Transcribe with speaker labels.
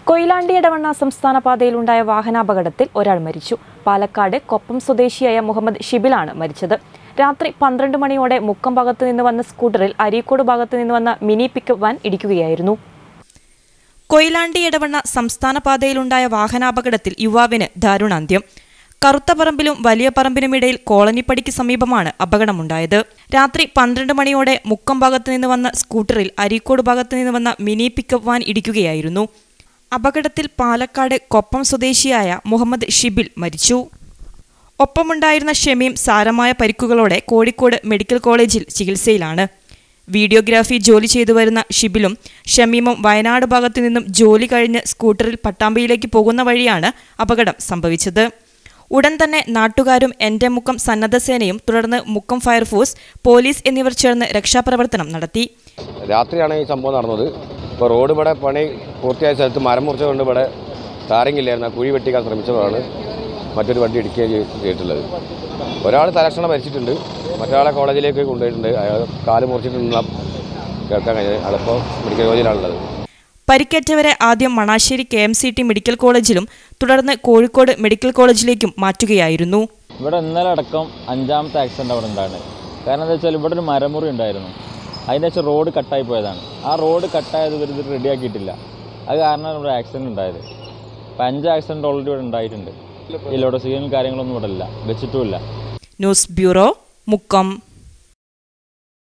Speaker 1: കൊയിലാണ്ടി ഇടവണ്ണ സംസ്ഥാന പാതയിലുണ്ടായ വാഹനാപകടത്തിൽ ഒരാൾ മരിച്ചു പാലക്കാട് കൊപ്പം സ്വദേശിയായ മുഹമ്മദ് ഷിബിലാണ് മരിച്ചത് രാത്രി പന്ത്രണ്ട് മണിയോടെ മുക്കം ഭാഗത്ത് നിന്ന് വന്ന സ്കൂട്ടറിൽ അരീക്കോട് ഭാഗത്ത് നിന്ന് വന്ന മിനി പിക്കപ്പ് വാൻ ഇടിക്കുകയായിരുന്നു കൊയിലാണ്ടി ഇടവണ്ണ സംസ്ഥാന പാതയിലുണ്ടായ വാഹനാപകടത്തിൽ യുവാവിന് ദാരുണാന്ത്യം കറുത്ത പറമ്പിലും വലിയ പറമ്പിനുമിടയിൽ കോളനിപ്പടിക്ക് സമീപമാണ് അപകടമുണ്ടായത് രാത്രി പന്ത്രണ്ട് മണിയോടെ മുക്കം ഭാഗത്ത് നിന്ന് വന്ന സ്കൂട്ടറിൽ അരീക്കോട് ഭാഗത്ത് നിന്ന് വന്ന മിനി പിക്കപ്പ് വാൻ ഇടിക്കുകയായിരുന്നു അപകടത്തിൽ പാലക്കാട് കൊപ്പം സ്വദേശിയായ മുഹമ്മദ് ഷിബിൽ മരിച്ചു ഒപ്പമുണ്ടായിരുന്ന ഷമീം സാരമായ പരിക്കുകളോടെ കോഴിക്കോട് മെഡിക്കൽ കോളേജിൽ ചികിത്സയിലാണ് വീഡിയോഗ്രാഫി ജോലി ചെയ്തു വരുന്ന ഷിബിലും ഷമീമും വയനാട് ഭാഗത്തു നിന്നും ജോലി കഴിഞ്ഞ് സ്കൂട്ടറിൽ പട്ടാമ്പിയിലേക്ക് പോകുന്ന വഴിയാണ് അപകടം സംഭവിച്ചത് ഉടൻ തന്നെ നാട്ടുകാരും എന്റെ മുക്കം സന്നദ്ധസേനയും തുടർന്ന് മുക്കം ഫയർഫോഴ്സ് പോലീസ് എന്നിവർ ചേർന്ന് രക്ഷാപ്രവർത്തനം നടത്തി
Speaker 2: രാത്രിയാണ് ഈ സംഭവം നടന്നത് ഇപ്പോൾ റോഡ് ഇവിടെ പണി പൂർത്തിയായ സ്ഥലത്ത് മരം മുറിച്ചുകൊണ്ട് ഇവിടെ ടാറിംഗ് ഇല്ലായിരുന്നു ആ കുഴി വെട്ടിക്കാൻ ശ്രമിച്ചതാണ് മറ്റൊരു വണ്ടി ഇടിക്കുകയും ചെയ്- ചെയ്തിട്ടുള്ളത് ഒരാൾ തലക്ഷണം മരിച്ചിട്ടുണ്ട് മറ്റൊരാളെ കോളേജിലേക്ക് കൊണ്ടുപോയിട്ടുണ്ട് അയാൾ കാല് മുറിച്ചിട്ടുണ്ടെന്ന കേൾക്കാൻ കഴിഞ്ഞത് ആളിപ്പോൾ മെഡിക്കൽ കോളേജിലാണുള്ളത്
Speaker 1: പരിക്കേറ്റവരെ ആദ്യം Manassery K M C T medical കോളേജിലും തുടർന്ന് കോഴിക്കോട് മെഡിക്കൽ കോളേജിലേക്കും മാറ്റുകയായിരുന്നു
Speaker 3: ഇവിടെ ഇന്നലെ അടക്കം അഞ്ചാമത്തെ ആക്സിഡൻ്റ് അവിടെ ഉണ്ടായിരുന്നത് കാരണം എന്താ വെച്ചാൽ ഇവിടെ ഒരു മരമുറി ഉണ്ടായിരുന്നു അതിൻ്റെ വെച്ചാൽ റോഡ് കട്ടായി പോയതാണ് ആ റോഡ് കട്ടായത് ഇവർ ഇത് റെഡിയാക്കിയിട്ടില്ല അത് കാരണമാണ് ഇവിടെ ആക്സിഡൻറ്റ് ഉണ്ടായത് അപ്പം അഞ്ച് ആക്സിഡൻറ്റ് ഓൾറെഡി ഇവിടെ ഉണ്ടായിട്ടുണ്ട് ഈ ലോഡ് സീനും കാര്യങ്ങളൊന്നും ഇവിടെ ഇല്ല വെച്ചിട്ടുമില്ല
Speaker 1: ന്യൂസ് ബ്യൂറോ മുക്കം